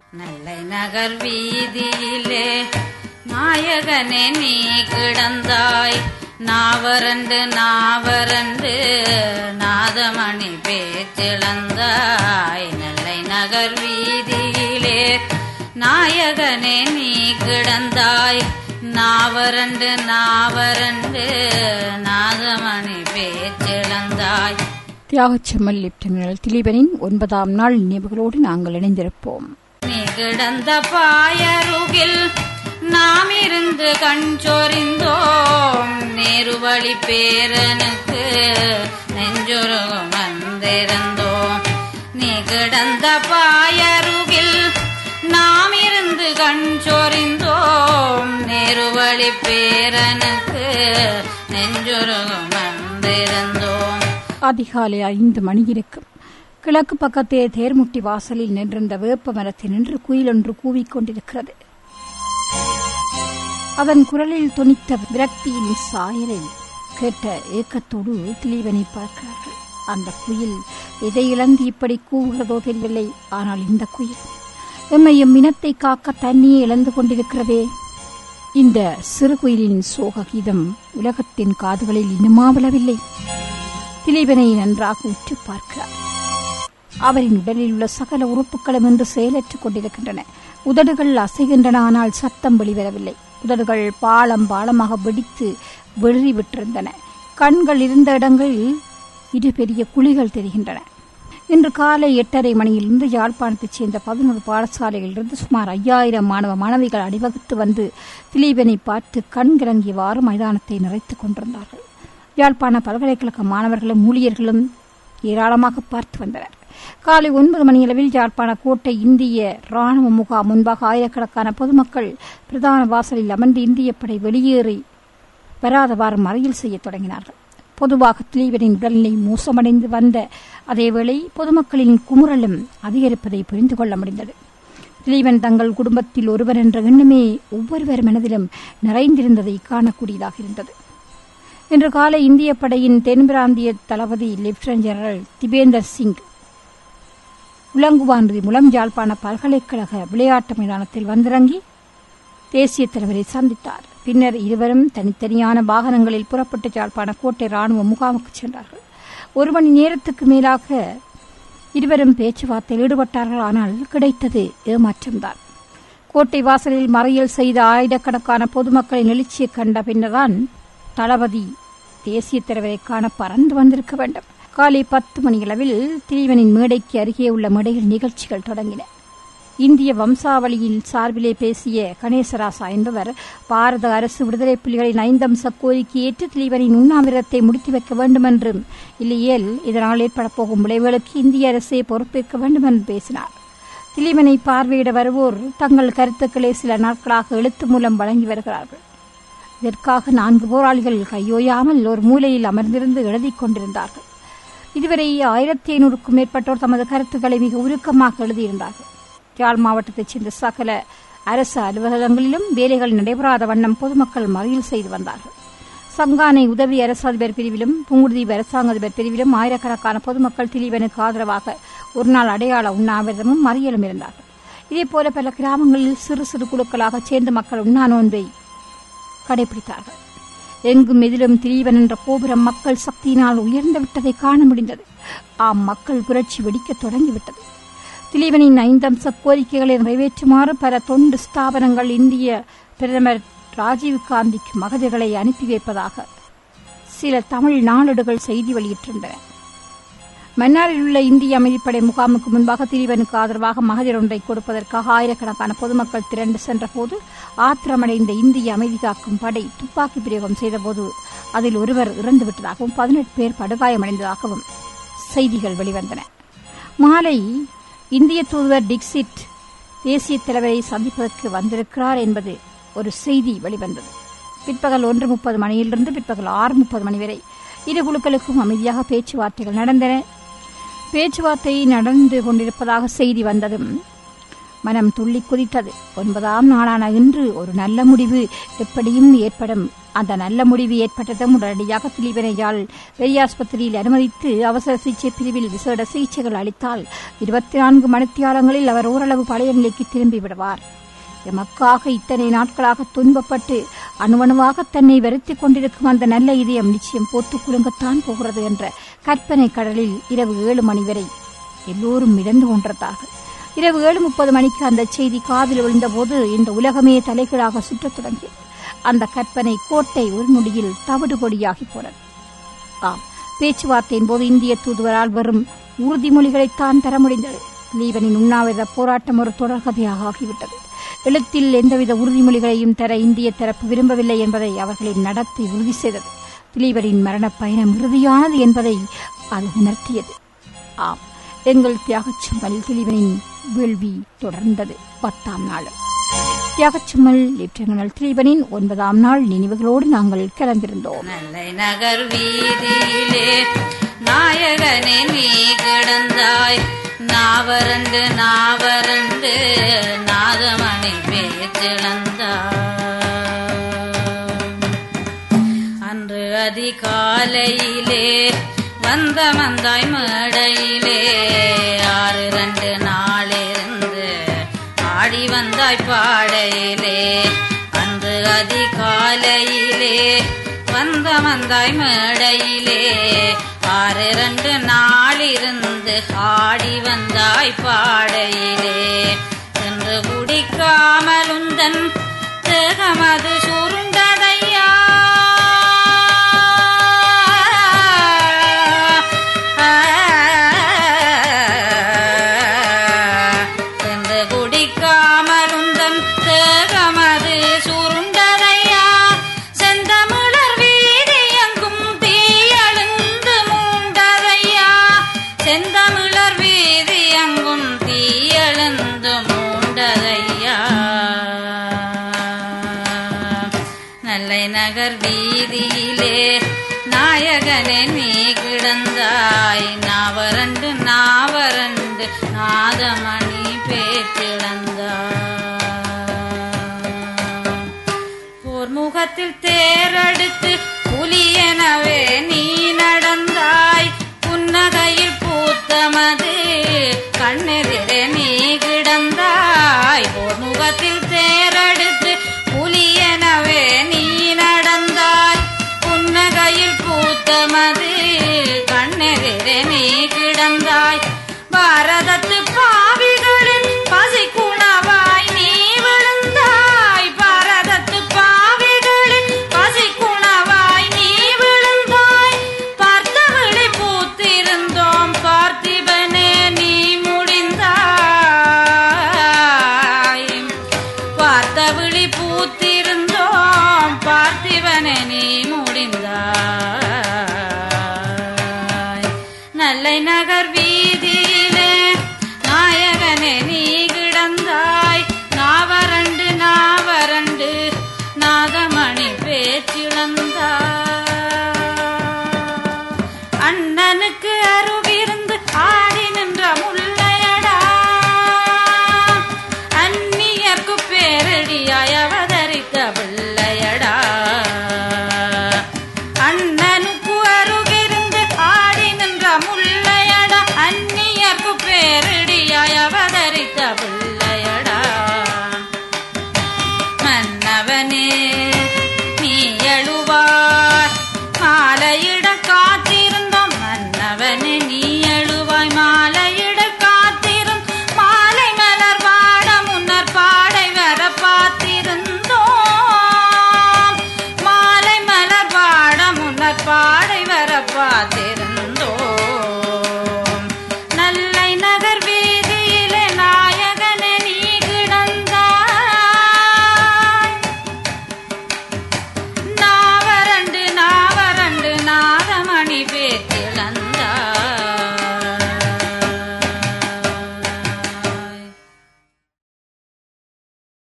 நெல்லை நகர் வீதியிலே நாயகனே நீ கிடந்தாய் நாவரண்டு நாவரண்டு நாதமணி பேச்சிழந்தாய் நெல்லை நகர் வீதியிலே நாயகனே நீ கிடந்தாய் நாவரண்டு நாவரண்டு நாதமணி பேச்சிழந்தாய் தியாகச்செம்மல் லெப்டினல் திலீபனின் ஒன்பதாம் நாள் நினைவுகளோடு நாங்கள் இணைந்திருப்போம் நீ கிடந்த பாயருகில் நாம் இருந்து கண் சொறிந்தோம் நேருவழி பேரனுக்கு நெஞ்சொருகும் வந்திருந்தோம் நீ கிடந்த பாயருகில் நாம் இருந்து கண் சொறிந்தோம் நேருவழி பேரனுக்கு நெஞ்சொருகும் வந்திருந்தோம் அதிகாலை ஐந்து மணி இருக்கும் கிழக்கு பக்கத்தே தேர்முட்டி வாசலில் நின்றிருந்த வேப்ப மரத்தில் நின்று குயில் ஒன்று கூவிக்கொண்டிருக்கிறது அதன் குரலில் தொனித்த விரக்தியின் சாயலை கேட்ட ஏக்கத்தோடு திலீபனை பார்க்கிறார்கள் அந்த குயில் எதை இழந்து இப்படி கூவுகிறதோ தெரியவில்லை ஆனால் இந்த குயில் எம்மையும் இனத்தை காக்க தண்ணியை இழந்து கொண்டிருக்கிறதே இந்த சிறு குயிலின் சோக கீதம் உலகத்தின் காதுகளில் இன்னுமா விழவில்லை திலீபனை நன்றாக உற்று பார்க்கிறார் அவரின் உடலில் உள்ள சகல உறுப்புகளும் இன்று செயலற்றுக் கொண்டிருக்கின்றன உதடுகள் அசைகின்றன ஆனால் சத்தம் வெளிவரவில்லை உதடுகள் பாலம் பாலமாக வெடித்து வெளிறி விட்டிருந்தன கண்கள் இருந்த இடங்களில் இரு பெரிய குழிகள் தெரிகின்றன இன்று காலை எட்டரை மணியிலிருந்து யாழ்ப்பாணத்தைச் சேர்ந்த பதினோரு பாடசாலைகளிலிருந்து சுமார் ஐயாயிரம் மாணவ மாணவிகள் அணிவகுத்து வந்து திலீபனை பார்த்து கண்கிறங்கியவாறு மைதானத்தை நிறைத்துக் கொண்டிருந்தார்கள் யாழ்ப்பாண பல்கலைக்கழக மாணவர்களும் ஊழியர்களும் ஏராளமாக பார்த்து வந்தனர் காலை ஒன்பது மணியளவில் யாழ்ப்பாண கோட்டை இந்திய ராணுவ முகாம் முன்பாக ஆயிரக்கணக்கான பொதுமக்கள் பிரதான வாசலில் அமர்ந்து இந்திய படை வெளியேறி வராதவாறு மறியல் செய்யத் தொடங்கினார்கள் பொதுவாக திலீபனின் உடல்நிலை மோசமடைந்து வந்த அதேவேளை பொதுமக்களின் குமுறலும் அதிகரிப்பதை புரிந்து கொள்ள முடிந்தது திலீபன் தங்கள் குடும்பத்தில் ஒருவர் என்ற எண்ணமே ஒவ்வொருவர் மனதிலும் நிறைந்திருந்ததை காணக்கூடியதாக இருந்தது இன்று காலை இந்திய படையின் தென்பிராந்திய தளபதி லெப்டினன்ட் ஜெனரல் திபேந்தர் சிங் உலங்குவான்றுதி மூலம் யாழ்ப்பாண பல்கலைக்கழக விளையாட்டு மைதானத்தில் வந்திறங்கி தேசிய தலைவரை சந்தித்தார் பின்னர் இருவரும் தனித்தனியான வாகனங்களில் புறப்பட்டு யாழ்ப்பாண கோட்டை ராணுவ முகாமுக்கு சென்றார்கள் ஒரு மணி நேரத்துக்கு மேலாக இருவரும் பேச்சுவார்த்தையில் ஈடுபட்டார்கள் ஆனால் கிடைத்தது ஏமாற்றம்தான் கோட்டை வாசலில் மறியல் செய்த ஆயிரக்கணக்கான பொதுமக்களின் எழுச்சியை கண்ட பின்னர்தான் தளபதி தேசிய தலைவரை காண பறந்து வந்திருக்க வேண்டும் காலை பத்து மணியளவில் திலீவனின் மேடைக்கு அருகே உள்ள மேடையில் நிகழ்ச்சிகள் தொடங்கின இந்திய வம்சாவளியின் சார்பிலே பேசிய கணேசராசா என்பவர் பாரத அரசு விடுதலை புலிகளின் ஐந்தம்ச கோரிக்கை ஏற்று திலீவனின் உண்ணாவிரத்தை முடித்து வைக்க வேண்டும் என்றும் இல்லையேல் இதனால் ஏற்படப் போகும் விளைவுகளுக்கு இந்திய அரசே பொறுப்பேற்க வேண்டும் என்று பேசினார் திலீவனை பார்வையிட வருவோர் தங்கள் கருத்துக்களை சில நாட்களாக எழுத்து மூலம் வழங்கி வருகிறார்கள் இதற்காக நான்கு போராளிகள் கையோயாமல் ஒரு மூலையில் அமர்ந்திருந்து எழுதிக் கொண்டிருந்தார்கள் இதுவரை ஆயிரத்தி ஐநூறுக்கும் மேற்பட்டோர் தமது கருத்துக்களை மிக உருக்கமாக எழுதியிருந்தார்கள் யாழ் மாவட்டத்தைச் சேர்ந்த சகல அரசு அலுவலகங்களிலும் வேலைகள் நடைபெறாத வண்ணம் பொதுமக்கள் மறியல் செய்து வந்தார்கள் சங்கானை உதவி அரசு அதிபர் பிரிவிலும் புங்குடுதீவு அரசாங்க அதிபர் பிரிவிலும் ஆயிரக்கணக்கான பொதுமக்கள் திலீபனுக்கு ஆதரவாக ஒருநாள் அடையாள உண்ணாவிரதமும் மறியலும் இருந்தார்கள் இதேபோல பல கிராமங்களில் சிறு சிறு குழுக்களாக சேர்ந்து மக்கள் உண்ணா நோன்பை கடைபிடித்தார்கள் எங்கும் எதிலும் திலீபன் என்ற கோபுரம் மக்கள் சக்தியினால் உயர்ந்து விட்டதை காண முடிந்தது ஆம் மக்கள் புரட்சி வெடிக்கத் தொடங்கிவிட்டது திலீபனின் ஐந்தம்ச கோரிக்கைகளை நிறைவேற்றுமாறு பல தொண்டு ஸ்தாபனங்கள் இந்திய பிரதமர் ராஜீவ் காந்திக்கு மகதிகளை அனுப்பி வைப்பதாக சில தமிழ் நாளிடுகள் செய்தி வெளியிட்டிருந்தன மன்னாரில் உள்ள இந்திய அமைதிப்படை முகாமுக்கு முன்பாக திலீபனுக்கு ஆதரவாக மகதிர் ஒன்றை கொடுப்பதற்காக ஆயிரக்கணக்கான பொதுமக்கள் திரண்டு சென்றபோது ஆத்திரமடைந்த இந்திய அமைதி காக்கும் படை துப்பாக்கி பிரயோகம் செய்தபோது அதில் ஒருவர் இறந்துவிட்டதாகவும் பதினெட்டு பேர் படுகாயமடைந்ததாகவும் செய்திகள் வெளிவந்தன மாலை இந்திய தூதுவர் டிக்சிட் தேசிய தலைவரை சந்திப்பதற்கு வந்திருக்கிறார் என்பது ஒரு செய்தி வெளிவந்தது பிற்பகல் ஒன்று முப்பது மணியிலிருந்து பிற்பகல் ஆறு முப்பது மணி வரை இரு குழுக்களுக்கும் அமைதியாக பேச்சுவார்த்தைகள் நடந்தன பேச்சுவார்த்தை நடந்து கொண்டிருப்பதாக செய்தி வந்ததும் மனம் துள்ளி குதித்தது ஒன்பதாம் நாளான இன்று ஒரு நல்ல முடிவு எப்படியும் ஏற்படும் அந்த நல்ல முடிவு ஏற்பட்டதும் உடனடியாக திலீபனை யாழ் பெரியாஸ்பத்திரியில் அனுமதித்து அவசர சிகிச்சை பிரிவில் விசேட சிகிச்சைகள் அளித்தால் இருபத்தி நான்கு மணித்தியாலங்களில் அவர் ஓரளவு பழைய நிலைக்கு திரும்பி விடுவார் எமக்காக இத்தனை நாட்களாக துன்பப்பட்டு அணுவணுவாக தன்னை வருத்திக் கொண்டிருக்கும் அந்த நல்ல இதயம் நிச்சயம் போத்து குலுங்கத்தான் போகிறது என்ற கற்பனை கடலில் இரவு ஏழு மணி வரை எல்லோரும் மிதந்து கொண்டிருந்தார்கள் இரவு ஏழு முப்பது மணிக்கு அந்த செய்தி காதில் விழுந்தபோது இந்த உலகமே தலைகீழாக சுற்றத் தொடங்கியது அந்த கற்பனை கோட்டை ஒரு நொடியில் தவிடு பொடியாகி போனது ஆம் பேச்சுவார்த்தையின் போது இந்திய தூதுவரால் வெறும் உறுதிமொழிகளைத்தான் தர முடிந்தது லீபனின் உண்ணாவிரத போராட்டம் ஒரு தொடர்கதையாக ஆகிவிட்டது எழுத்தில் எந்தவித உறுதிமொழிகளையும் தர இந்திய தரப்பு விரும்பவில்லை என்பதை அவர்களின் நடத்தை உறுதி செய்தது திலீபரின் மரணப் பயணம் இறுதியானது என்பதை அது உணர்த்தியது ஆம் எங்கள் தியாகச்சும்மல் திலீபனின் வேள்வி தொடர்ந்தது பத்தாம் நாள் தியாகச்சும்மல் லெப்டினல் திலீபனின் ஒன்பதாம் நாள் நினைவுகளோடு நாங்கள் கலந்திருந்தோம் நல்லை நகர் வீதியிலே நாயகனே நீ கிடந்தாய் நாவரண்டு நாவரண்டு நாதமணி பேச்சிழந்தாய் அன்று அதிகாலையிலே வந்த மந்தாய் மேடையிலே ஆறு ரெண்டு நாளிருந்து ஆடி வந்தாய் பாடையிலே அன்று அதிகாலையிலே வந்த மந்தாய் மேடையிலே ஆறு ரெண்டு நாளிருந்து ஆடி வந்தாய் பாடையிலே என்று குடிக்காமல் உந்தன் தேகமது சுருண்டதையா என்று குடிக்காமல் உந்தன் தேகமது சுருண்டதையா செந்தமிழர் வீதி எங்கும் தீயழுந்து மூண்டதையா செந்தமிழர் வீதி எங்கும் தீயழுந்து மூண்டதையா நல்லை நகர் வீதியிலே நாயகனே நீ கிடந்தாய் நாவரண்டு நாவரண்டு நாதமணி பேச்சிழந்தாய் போர் முகத்தில் தேரெடுத்து புலியெனவே நீ நடந்தாய் புன்னகையில் பூத்தமது கண்ணெதிரே நீ கிடந்தாய் போர் முகத்தில் தேரெடுத்து புலியெனவே நீ நடந்தாய் புன்னகையில் பூத்தமது கண்ணெதிரே நீ கிடந்தாய் பாரதத்து